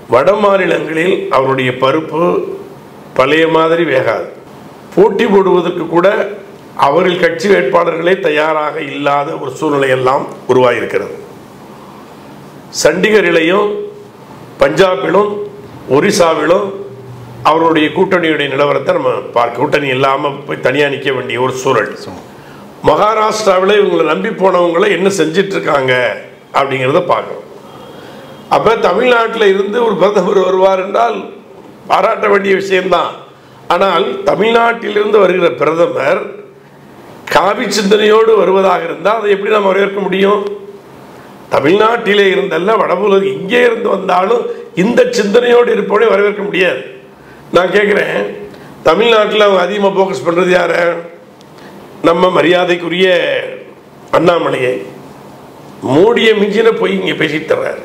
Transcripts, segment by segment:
வட மாநிலங்களில் அவருடைய பருப்பு பழைய மாதிரி வேகாது போட்டி போடுவதற்கு கூட அவர்கள் கட்சி வேட்பாளர்களே தயாராக இல்லாத ஒரு சூழ்நிலை எல்லாம் உருவாகியிருக்கிறது சண்டிகரிலையும் பஞ்சாபிலும் ஒரிசாவிலும் அவருடைய கூட்டணியுடைய நிலவரத்தை நம்ம பார்க்க கூட்டணி இல்லாமல் போய் தனியாக நிற்க வேண்டிய ஒரு சூழல் மகாராஷ்டிராவில் இவங்களை நம்பி போனவங்களை என்ன செஞ்சிட்டு இருக்காங்க அப்படிங்கிறத பார்க்கணும் அப்போ தமிழ்நாட்டில் இருந்து ஒரு பிரதமர் வருவார் என்றால் பாராட்ட வேண்டிய விஷயம்தான் ஆனால் தமிழ்நாட்டிலிருந்து வருகிற பிரதமர் காவி சிந்தனையோடு வருவதாக இருந்தால் அதை எப்படி நாம் வரவேற்க முடியும் தமிழ்நாட்டிலே இருந்தல்ல வடபுலகு இங்கே இருந்து வந்தாலும் இந்த சிந்தனையோடு இருப்பவனை வரவேற்க முடியாது நான் கேட்குறேன் தமிழ்நாட்டில் அவங்க அதிகமாக ஃபோக்கஸ் பண்ணுறது யாரை நம்ம மரியாதைக்குரிய அண்ணாமலையை மூடிய மிஞ்சின போய் இங்கே பேசிட்டு தர்றார்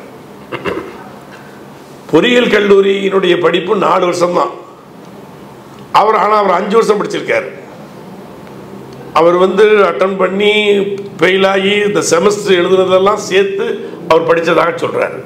பொறியியல் கல்லூரியினுடைய படிப்பு நாலு வருஷம்தான் அவர் ஆனால் அவர் அஞ்சு வருஷம் படிச்சிருக்காரு அவர் வந்து அட்டன் பண்ணி ஃபெயில் ஆகி இந்த செமஸ்டர் எழுதுனதெல்லாம் சேர்த்து அவர் படித்ததாக சொல்கிறாரு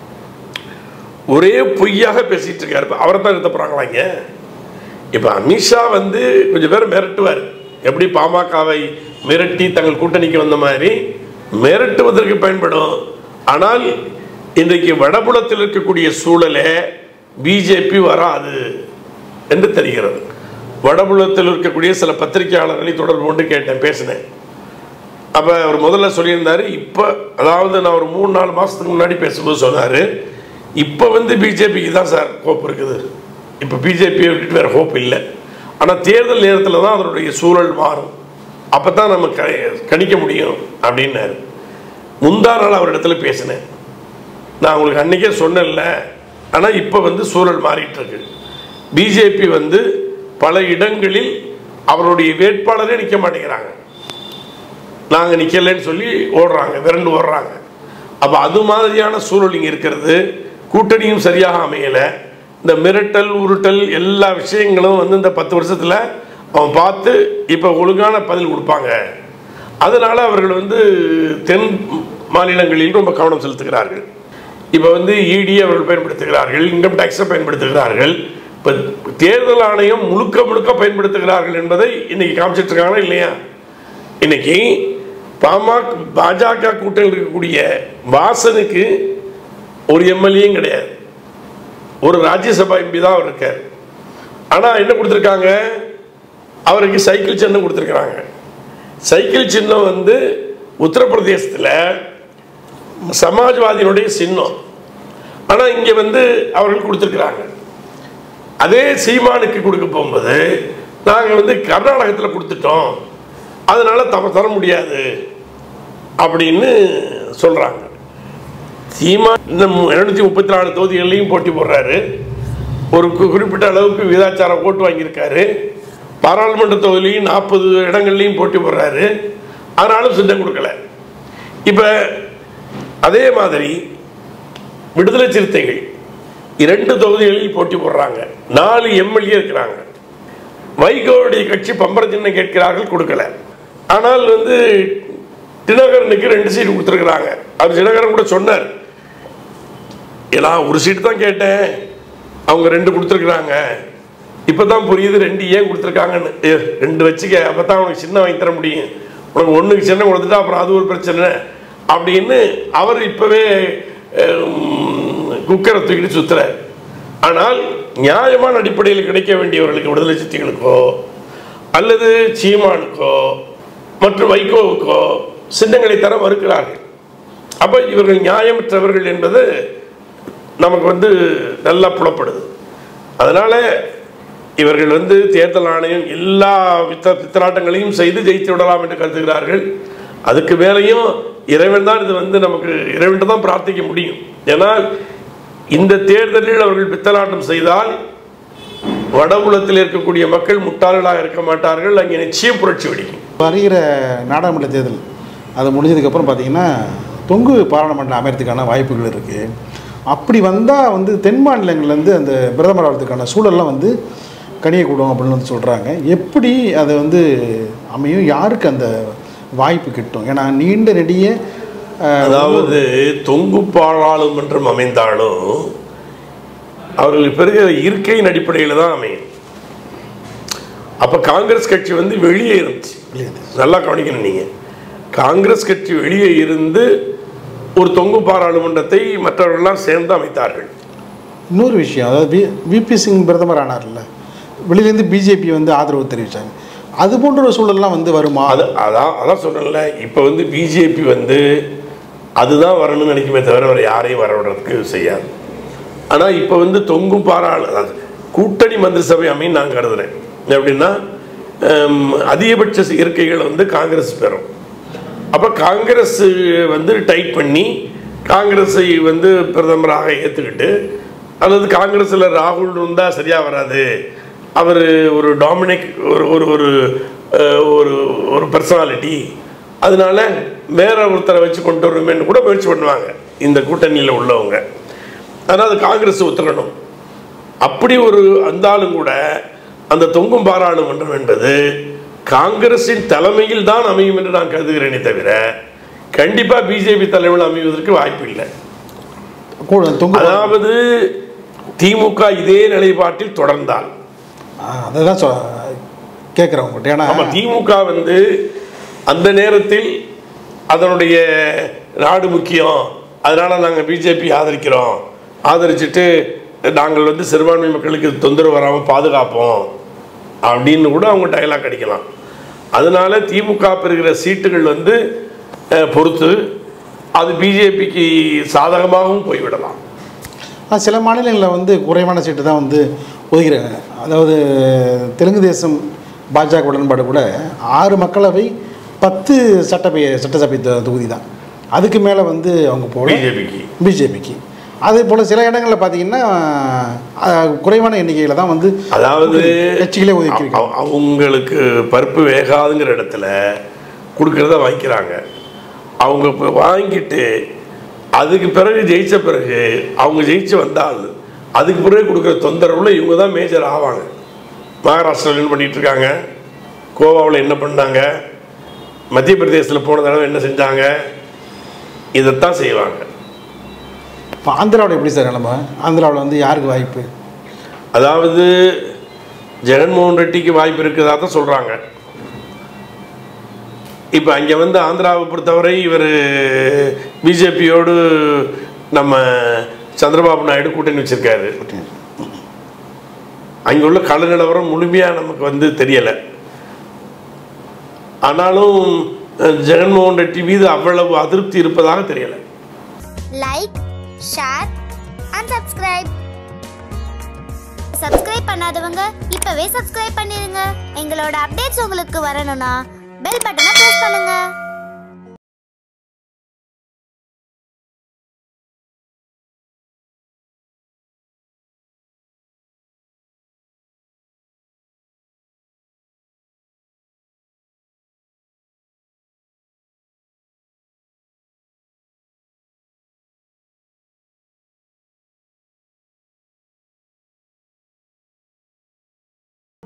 ஒரே பொய்யாக பேசிட்டு இருக்காரு இப்போ அவரை தான் நிறுத்த போகிறாங்களா இங்கே இப்போ அமித்ஷா வந்து கொஞ்சம் பேர் மிரட்டுவார் எப்படி பாமகவை மிரட்டி தங்கள் கூட்டணிக்கு வந்த மாதிரி மிரட்டுவதற்கு பயன்படும் ஆனால் இன்றைக்கு வடபுலத்தில் இருக்கக்கூடிய சூழலே பிஜேபி வராது என்று தெரிகிறது வடபுலத்தில் இருக்கக்கூடிய சில பத்திரிகையாளர்களை தொடர்பு கொண்டு கேட்டேன் பேசினேன் அப்போ அவர் முதல்ல சொல்லியிருந்தாரு இப்போ அதாவது நான் ஒரு மூணு நாலு மாதத்துக்கு முன்னாடி பேசும்போது சொன்னார் இப்போ வந்து பிஜேபிக்கு தான் சார் ஹோப் இருக்குது இப்போ பிஜேபியை விட்டுட்டு வேறு ஹோப் இல்லை ஆனால் தேர்தல் நேரத்தில் தான் அதனுடைய சூழல் மாறும் அப்போ தான் நம்ம க கணிக்க முடியும் அப்படின்னாரு முந்தா நாள் அவரிடத்துல பேசினேன் நான் உங்களுக்கு அன்றைக்கே சொன்னேன்ல ஆனால் இப்போ வந்து சூழல் மாறிட்டு இருக்கு பிஜேபி வந்து பல இடங்களில் அவருடைய வேட்பாளரே நிற்க மாட்டேங்கிறாங்க நாங்கள் நிற்கலைன்னு சொல்லி ஓடுறாங்க விரண்டு ஓடுறாங்க அப்போ அது மாதிரியான சூழல் இங்கே இருக்கிறது கூட்டணியும் சரியாக அமையலை இந்த மிரட்டல் உருட்டல் எல்லா விஷயங்களும் வந்து இந்த பத்து வருஷத்தில் அவன் பார்த்து இப்போ ஒழுங்கான பதில் கொடுப்பாங்க அதனால் அவர்கள் வந்து தென் மாநிலங்களில் ரொம்ப கவனம் செலுத்துகிறார்கள் இப்போ வந்து இடி அவர்கள் பயன்படுத்துகிறார்கள் இன்கம் டேக்ஸை பயன்படுத்துகிறார்கள் இப்போ தேர்தல் ஆணையம் முழுக்க முழுக்க பயன்படுத்துகிறார்கள் என்பதை இன்னைக்கு காமிச்சிட்டு இருக்காங்களா இல்லையா இன்னைக்கு பாமக பாஜக கூட்டணியில் இருக்கக்கூடிய வாசனுக்கு ஒரு எம்எல்ஏயும் கிடையாது ஒரு ராஜ்யசபா எம்பி தான் அவர் இருக்கார் ஆனால் என்ன கொடுத்துருக்காங்க அவருக்கு சைக்கிள் சின்னம் கொடுத்துருக்குறாங்க சைக்கிள் சின்னம் வந்து உத்தரப்பிரதேசத்தில் சமாஜ்வாதியினுடைய சின்னம் ஆனால் இங்கே வந்து அவர்கள் கொடுத்துருக்குறாங்க அதே சீமானுக்கு கொடுக்க போகும்போது நாங்கள் வந்து கர்நாடகத்தில் கொடுத்துட்டோம் அதனால தர தர முடியாது அப்படின்னு சொல்கிறாங்க சீமா இந்த இரநூத்தி முப்பத்தி நாலு தொகுதிகள்லையும் போட்டி போடுறாரு ஒரு கு- குறிப்பிட்ட அளவுக்கு விகிதாச்சார ஓட்டு வாங்கியிருக்காரு பாராளுமன்ற தொகுதியிலையும் நாற்பது இடங்கள்லையும் போட்டி போடுறாரு ஆனாலும் சின்னம் கொடுக்கல இப்போ அதே மாதிரி விடுதலை சிறுத்தைகள் இரண்டு தொகுதிகளில் போட்டி போடுறாங்க நாலு எம்எல்ஏ இருக்கிறாங்க வைகோவுடைய கட்சி பம்பர சின்னம் கேட்கிறார்கள் கொடுக்கல ஆனால் வந்து தினகரனுக்கு ரெண்டு சீட் கொடுத்துருக்குறாங்க அவர் தினகரன் கூட சொன்னார் ஏன்னா ஒரு சீட்டு தான் கேட்டேன் அவங்க ரெண்டு கொடுத்துருக்குறாங்க இப்போ தான் புரியுது ரெண்டு ஏன் கொடுத்துருக்காங்கன்னு ஏ, ரெண்டு வச்சுக்க அப்போ தான் உனக்கு சின்ன வாங்கி தர முடியும் உனக்கு ஒன்றுக்கு சின்ன கொடுத்துட்டா அப்புறம் அது ஒரு பிரச்சனை அப்படின்னு அவர் இப்போவே குக்கரை தூக்கிட்டு சுத்துறார் ஆனால் நியாயமான அடிப்படையில் கிடைக்க வேண்டியவர்களுக்கு விடுதலை சித்திகளுக்கோ அல்லது சீமானுக்கோ மற்றும் வைகோவுக்கோ சின்னங்களை தர மறுக்கிறார்கள் அப்போ இவர்கள் நியாயமற்றவர்கள் என்பது நமக்கு வந்து நல்லா புலப்படுது அதனால இவர்கள் வந்து தேர்தல் ஆணையம் எல்லா வித்த பித்தலாட்டங்களையும் செய்து ஜெயித்து விடலாம் என்று கருதுகிறார்கள் அதுக்கு மேலேயும் இறைவன் தான் இது வந்து நமக்கு இறைவன் தான் பிரார்த்திக்க முடியும் ஏன்னா இந்த தேர்தலில் அவர்கள் பித்தலாட்டம் செய்தால் வடபுலத்தில் இருக்கக்கூடிய மக்கள் முட்டாள்களாக இருக்க மாட்டார்கள் அங்கே நிச்சயம் புரட்சி வெடிக்கும் வருகிற நாடாளுமன்ற தேர்தல் அது முடிஞ்சதுக்கப்புறம் பார்த்தீங்கன்னா தொங்கு பாராளுமன்றம் அமையறதுக்கான வாய்ப்புகள் இருக்குது அப்படி வந்தால் வந்து தென் மாநிலங்கள்லேருந்து அந்த பிரதமர் ஆகிறதுக்கான சூழல்லாம் வந்து கனியக்கூடும் அப்படின்னு வந்து சொல்கிறாங்க எப்படி அதை வந்து அமையும் யாருக்கு அந்த வாய்ப்பு கிட்டும் ஏன்னா நீண்ட நெடிய அஹ், அதாவது தொங்கு பாராளுமன்றம் அமைந்தாலும் அவர்களுக்கு பெறுகிற இருக்கையின் அடிப்படையில் தான் அமையும் அப்போ காங்கிரஸ் கட்சி வந்து வெளியே இருந்துச்சு நல்லா கவனிக்கணும் நீங்கள் காங்கிரஸ் கட்சி வெளியே இருந்து ஒரு தொங்கு பாராளுமன்றத்தை மற்றவர்கள்லாம் சேர்ந்து அமைத்தார்கள் இன்னொரு விஷயம் அதாவது வி விபி சிங் பிரதமர் ஆனார்ல வெளியிலேருந்து பிஜேபி வந்து ஆதரவு தெரிவித்தாங்க அது போன்ற ஒரு சூழல்லாம் வந்து வருமா அது அதான் அதான் சொல்கிறேன்ல இப்போ வந்து பிஜேபி வந்து அதுதான் வரணும்னு நினைக்குமே தவிர வேறு யாரையும் வர விடுறதுக்கு செய்யாது ஆனால் இப்போ வந்து தொங்கும் பாராளு அதாவது கூட்டணி மந்திரி சபை அமைன்னு நான் கருதுறேன் எப்படின்னா ஹம், அதிகபட்ச இருக்கைகள் வந்து காங்கிரஸ் பெறும் அப்போ காங்கிரஸ் வந்து டைட் பண்ணி காங்கிரஸை வந்து பிரதமராக ஏற்றுக்கிட்டு அல்லது காங்கிரஸில் ராகுல் இருந்தால் சரியாக வராது அவர் ஒரு டாமினிக் ஒரு ஒரு ஒரு அஹ், ஒரு ஒரு பர்சனாலிட்டி அதனால வேற ஒருத்தரை வச்சு கொண்டு வரணுமேன்னு கூட முயற்சி பண்ணுவாங்க இந்த கூட்டணியில் உள்ளவங்க ஆனால் அது காங்கிரஸ் ஒத்துக்கணும் அப்படி ஒரு வந்தாலும் கூட அந்த தொங்கும் பாராளுமன்றம் என்பது காங்கிரசின் தலைமையில் தான் அமையும் என்று நான் கருதுகிறேனே தவிர கண்டிப்பாக பிஜேபி தலைமையில் அமைவதற்கு வாய்ப்பு இல்லை கூட- தொங்கு அதாவது திமுக இதே நிலைப்பாட்டில் தொடர்ந்தால் அதை தான் சொ கேட்குறேன் உங்கள்கிட்ட ஏன்னா ஆமா திமுக வந்து அந்த நேரத்தில் அதனுடைய நாடு முக்கியம் அதனால நாங்கள் பிஜேபி ஆதரிக்கிறோம் ஆதரிச்சுட்டு நாங்கள் வந்து சிறுபான்மை மக்களுக்கு தொந்தரவு வராமல் பாதுகாப்போம் அப்படின்னு கூட அவங்க டைலாக் அடிக்கலாம் அதனால திமுக பெறுகிற சீட்டுகள் வந்து அஹ், பொறுத்து அது பிஜேபிக்கு சாதகமாகவும் போய்விடலாம் ஆனால் சில மாநிலங்களில் வந்து குறைவான சீட்டு தான் வந்து ஒதுக்கிறாங்க அதாவது தெலுங்கு தேசம் பாஜக உடன்பாடு கூட ஆறு மக்களவை பத்து சட்டப்பை சட்டசபை தொ- தொகுதி தான் அதுக்கு மேலே வந்து அவங்க போல பிஜேபிக்கு பிஜேபிக்கு அதே போல் சில இடங்களில் பார்த்தீங்கன்னா அஹ், குறைவான எண்ணிக்கையில் தான் வந்து அதாவது கட்சிகளே ஒதுக்கியிருக்காங்க அவ- அவங்களுக்கு பருப்பு வேகாதுங்கிற இடத்துல கொடுக்கறத வாங்கிக்கிறாங்க அவங்க இப்ப வாங்கிட்டு அதுக்கு பிறகு ஜெயிச்ச பிறகு அவங்க ஜெயிச்சு வந்தால் அதுக்கு பிறகு கொடுக்குற தொந்தரவுல இவங்க தான் மேஜர் ஆவாங்க மகாராஷ்டிராவில் என்ன பண்ணிட்டு இருக்காங்க கோவாவில் என்ன பண்ணாங்க மத்திய பிரதேசத்தில் போன தடவை என்ன செஞ்சாங்க இதைத்தான் செய்வாங்க இப்போ ஆந்திராவில் எப்படி சார் நிலமை ஆந்திராவில் வந்து யாருக்கு வாய்ப்பு அதாவது ஜெகன்மோகன் ரெட்டிக்கு வாய்ப்பு இருக்குதா தான் சொல்கிறாங்க இப்போ அங்கே வந்து ஆந்திராவை பொறுத்தவரை இவர் பிஜேபியோடு நம்ம சந்திரபாபு நாயுடு கூட்டணி வச்சிருக்காரு அங்கே உள்ள கள நிலவரம் முழுமையாக நமக்கு வந்து தெரியலை ஆனாலும் அஹ், ஜெகன்மோகன் ரெட்டி மீது அவ்வளவு அதிருப்தி இருப்பதாக தெரியலை like share and subscribe subscribe பண்ணாதவங்க இப்பவே சப்ஸ்கிரைப் பண்ணிருங்க எங்களோட அப்டேட்ஸ் உங்களுக்கு வரணும்னா பெல் பட்டனை பிரஸ் பண்ணுங்க